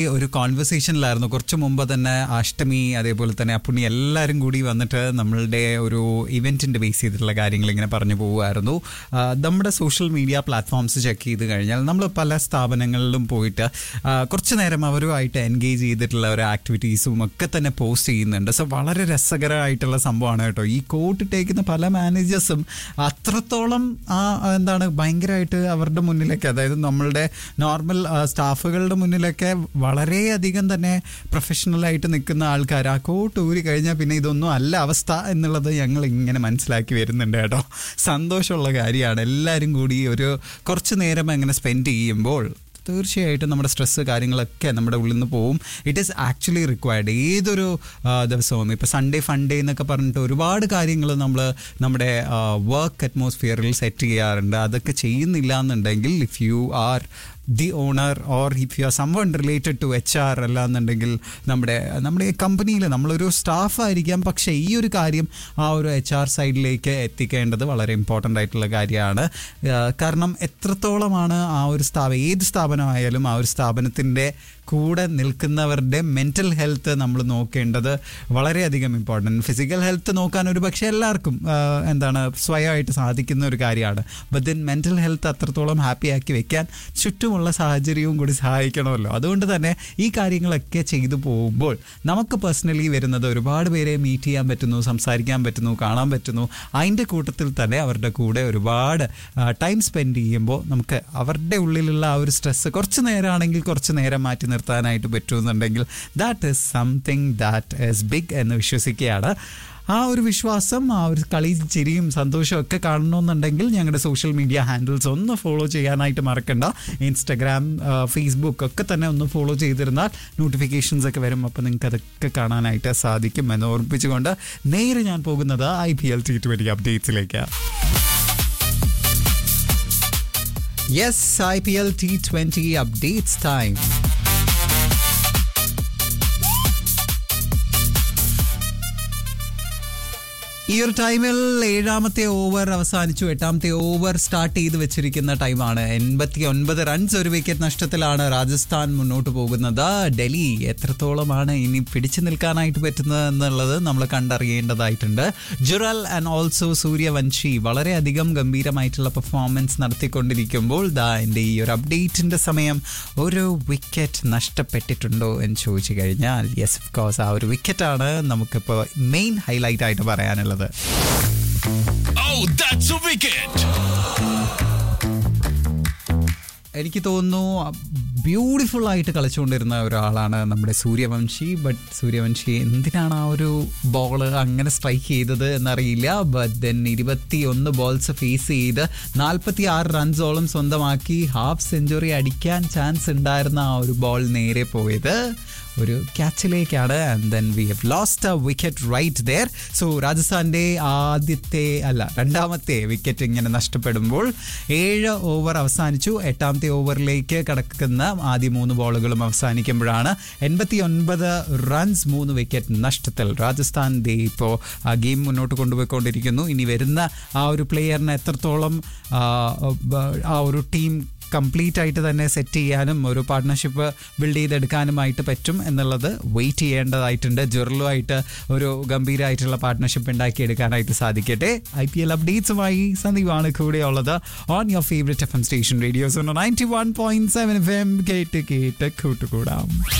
ഒരു കോൺവെർസേഷനിലായിരുന്നു കുറച്ച് മുമ്പ് തന്നെ അഷ്ടമി അതേപോലെ തന്നെ അപ്പുണ്ണി എല്ലാവരും കൂടി വന്നിട്ട് നമ്മളുടെ ഒരു ഇവൻറ്റിൻ്റെ ബേസ് ചെയ്തിട്ടുള്ള കാര്യങ്ങൾ ഇങ്ങനെ പറഞ്ഞു പോവുമായിരുന്നു ആ, നമ്മുടെ സോഷ്യൽ മീഡിയ പ്ലാറ്റ്ഫോംസ് ചെക്ക് ചെയ്ത് കഴിഞ്ഞാൽ നമ്മൾ പല സ്ഥാപനങ്ങളിലും പോയിട്ട് ആ, കുറച്ച് നേരം അവരുമായിട്ട് എൻഗേജ് ചെയ്തിട്ടുള്ള ഒരു ആക്ടിവിറ്റീസും ഒക്കെ തന്നെ പോസ്റ്റ് ചെയ്യുന്നുണ്ട് സോ വളരെ രസകരമായിട്ടുള്ള സംഭവമാണ് കേട്ടോ ഈ കോട്ട് ഇട്ടേക്കുന്ന പല മാനേജേഴ്സും അത്രത്തോളം ആ എന്താണ് ഭയങ്കരമായിട്ട് അവരുടെ മുന്നിലേക്ക് അതായത് നമ്മളുടെ നോർമൽ സ്റ്റാഫുകളുടെ മുന്നിലൊക്കെ വളരെയധികം തന്നെ പ്രൊഫഷണലായിട്ട് നിൽക്കുന്ന ആൾക്കാർ ആ കോട്ട് ഊരി കഴിഞ്ഞാൽ പിന്നെ ഇതൊന്നും അല്ല അവസ്ഥ എന്നുള്ളത് ഞങ്ങൾ ഇങ്ങനെ മനസ്സിലാക്കി വരുന്നുണ്ട് കേട്ടോ സന്തോഷമുള്ള കാര്യമാണ് എല്ലാവരും കൂടി ഒരു കുറച്ച് നേരം അങ്ങനെ സ്പെൻഡ് ചെയ്യുമ്പോൾ തീർച്ചയായിട്ടും നമ്മുടെ സ്ട്രെസ്സ് കാര്യങ്ങളൊക്കെ നമ്മുടെ ഉള്ളിൽ നിന്ന് പോവും ഇറ്റ് ഈസ് ആക്ച്വലി റിക്വയർഡ് ഏതൊരു ആ, ദിവസവും ഇപ്പോൾ സൺഡേ ഫൺഡേ എന്നൊക്കെ പറഞ്ഞിട്ട് ഒരുപാട് കാര്യങ്ങൾ നമ്മൾ നമ്മുടെ വർക്ക് അറ്റ്മോസ്ഫിയറിൽ സെറ്റ് ചെയ്യാറുണ്ട് അതൊക്കെ ചെയ്യുന്നില്ല എന്നുണ്ടെങ്കിൽ if you are the owner or if you are someone related to H R അല്ല എന്നുണ്ടെങ്കിൽ നമ്മുടെ നമ്മുടെ കമ്പനിയിൽ നമ്മളൊരു സ്റ്റാഫ് ആയിരിക്കാം പക്ഷേ ഈ ഒരു കാര്യം ആ ഒരു എച്ച് ആർ സൈഡിലേക്ക് എത്തിക്കേണ്ടത് വളരെ ഇമ്പോർട്ടൻ്റ് ആയിട്ടുള്ള കാര്യമാണ് ആ, കാരണം എത്രത്തോളമാണ് ആ ഒരു സ്ഥാപനം ഏത് സ്ഥാപനമായാലും ആ ഒരു സ്ഥാപനത്തിൻ്റെ കൂടെ നിൽക്കുന്നവരുടെ മെൻ്റൽ ഹെൽത്ത് നമ്മൾ നോക്കേണ്ടത് വളരെയധികം ഇമ്പോർട്ടൻറ്റ് ഫിസിക്കൽ ഹെൽത്ത് നോക്കാൻ ഒരു പക്ഷേ എല്ലാവർക്കും ആ, എന്താണ് സ്വയമായിട്ട് സാധിക്കുന്ന ഒരു കാര്യമാണ് ബട്ട് ദെൻ മെൻ്റൽ ഹെൽത്ത് അത്രത്തോളം ഹാപ്പി ആക്കി വെക്കാൻ ചുറ്റുമുള്ള സാഹചര്യവും കൂടി സഹായിക്കണമല്ലോ അതുകൊണ്ട് തന്നെ ഈ കാര്യങ്ങളൊക്കെ ചെയ്തു പോകുമ്പോൾ നമുക്ക് പേഴ്സണലി വരുന്നത് ഒരുപാട് പേരെ മീറ്റ് ചെയ്യാൻ പറ്റുന്നു സംസാരിക്കാൻ പറ്റുന്നു കാണാൻ പറ്റുന്നു അതിൻ്റെ കൂട്ടത്തിൽ തന്നെ അവരുടെ കൂടെ ഒരുപാട് ടൈം സ്പെൻഡ് ചെയ്യുമ്പോൾ നമുക്ക് അവരുടെ ഉള്ളിലുള്ള ആ ഒരു സ്ട്രെസ്സ് കുറച്ച് നേരമാണെങ്കിൽ കുറച്ച് നേരം മാറ്റി നിർത്താനായിട്ട് പറ്റുമെന്നുണ്ടെങ്കിൽ that is something that is big എന്ന് വിശ്വസിക്കുകയാണ് ആ ഒരു വിശ്വാസം ആ ഒരു കളി ചിരിയും സന്തോഷവും ഒക്കെ കാണണമെന്നുണ്ടെങ്കിൽ ഞങ്ങളുടെ സോഷ്യൽ മീഡിയ ഹാൻഡിൽസ് ഒന്ന് ഫോളോ ചെയ്യാനായിട്ട് മറക്കണ്ട ഇൻസ്റ്റഗ്രാം ഫേസ്ബുക്ക് ഒക്കെ തന്നെ ഒന്ന് ഫോളോ ചെയ്തിരുന്നാൽ നോട്ടിഫിക്കേഷൻസ് ഒക്കെ വരും അപ്പോൾ നിങ്ങൾക്ക് അതൊക്കെ കാണാനായിട്ട് സാധിക്കും എന്ന് ഓർമ്മിപ്പിച്ചുകൊണ്ട് നേരെ ഞാൻ പോകുന്നത് I P L T twenty അപ്ഡേറ്റ്സിലേക്ക് yes I P L T twenty updates time ഈ ഒരു ടൈമിൽ ഏഴാമത്തെ ഓവർ അവസാനിച്ചു എട്ടാമത്തെ ഓവർ സ്റ്റാർട്ട് ചെയ്ത് വെച്ചിരിക്കുന്ന ടൈമാണ് എൺപത്തി ഒൻപത് റൺസ് ഒരു വിക്കറ്റ് നഷ്ടത്തിലാണ് രാജസ്ഥാൻ മുന്നോട്ട് പോകുന്നത് ഡൽഹി എത്രത്തോളമാണ് ഇനി പിടിച്ചു നിൽക്കാനായിട്ട് പറ്റുന്നത് എന്നുള്ളത് നമ്മൾ കണ്ടറിയേണ്ടതായിട്ടുണ്ട് ജുറൽ ആൻഡ് ഓൾസോ സൂര്യവംശി വളരെയധികം ഗംഭീരമായിട്ടുള്ള പെർഫോമൻസ് നടത്തിക്കൊണ്ടിരിക്കുമ്പോൾ ദാ എൻ്റെ ഈ ഒരു അപ്ഡേറ്റിൻ്റെ സമയം ഒരു വിക്കറ്റ് നഷ്ടപ്പെട്ടിട്ടുണ്ടോ എന്ന് ചോദിച്ചു കഴിഞ്ഞാൽ യെസ് ഓഫ് കോഴ്സ് ആ ഒരു വിക്കറ്റാണ് നമുക്കിപ്പോൾ മെയിൻ ഹൈലൈറ്റ് ആയിട്ട് പറയാനുള്ളത് Oh, that's a wicket! എനിക്ക് തോന്നുന്നു ബ്യൂട്ടിഫുൾ ആയിട്ട് കളിച്ചുകൊണ്ടിരുന്ന ഒരാളാണ് നമ്മുടെ സൂര്യവംശി ബട്ട് സൂര്യവംശി എന്തിനാണ് ആ ഒരു ബോൾ അങ്ങനെ സ്ട്രൈക്ക് ചെയ്തത് എന്നറിയില്ല ബട്ട് ദെൻ ഇരുപത്തി ഒന്ന് ബോൾസ് ഫേസ് ചെയ്ത് നാൽപ്പത്തി ആറ് റൺസോളം സ്വന്തമാക്കി ഹാഫ് സെഞ്ചുറി അടിക്കാൻ ചാൻസ് ഉണ്ടായിരുന്ന ആ ഒരു ബോൾ നേരെ പോയത് ഒരു ക്യാച്ചിലേക്കാണ് and then we have lost a wicket right there so രാജസ്ഥാന്റെ ആദ്യത്തെ അല്ല രണ്ടാമത്തെ വിക്കറ്റ് ഇങ്ങനെ നഷ്ടപ്പെടുമ്പോൾ ഏഴ് ഓവർ അവസാനിച്ചു എട്ടാമത്തെ ഓവറിലേക്ക് കടക്കുന്ന ആദ്യ മൂന്ന് ബോളുകളും അവസാനിക്കുമ്പോഴാണ് എൺപത്തി ഒൻപത് റൺസ് മൂന്ന് വിക്കറ്റ് നഷ്ടത്തിൽ രാജസ്ഥാൻ ദേ ഇപ്പോൾ ആ ഗെയിം മുന്നോട്ട് കൊണ്ടുപോയിക്കൊണ്ടിരിക്കുന്നു ഇനി വരുന്ന ആ ഒരു പ്ലെയറിന് എത്രത്തോളം ആ, ആ ഒരു ടീം കംപ്ലീറ്റ് ആയിട്ട് തന്നെ സെറ്റ് ചെയ്യാനും ഒരു പാർട്ട്ണർഷിപ്പ് ബിൽഡ് ചെയ്തെടുക്കാനുമായിട്ട് പറ്റും എന്നുള്ളത് വെയിറ്റ് ചെയ്യേണ്ടതായിട്ടുണ്ട് ജെർലുമായിട്ട് ഒരു ഗംഭീരമായിട്ടുള്ള പാർട്ട്ണർഷിപ്പ് ഉണ്ടാക്കിയെടുക്കാനായിട്ട് സാധിക്കട്ടെ ഐ പി എൽ അപ്ഡേറ്റ്സുമായി സന്ദീപാണ് കൂടെയുള്ളത് on your favourite F M station radios ninety one point seven F M കേട്ട് കേട്ട് കൂട്ടുകൂടാം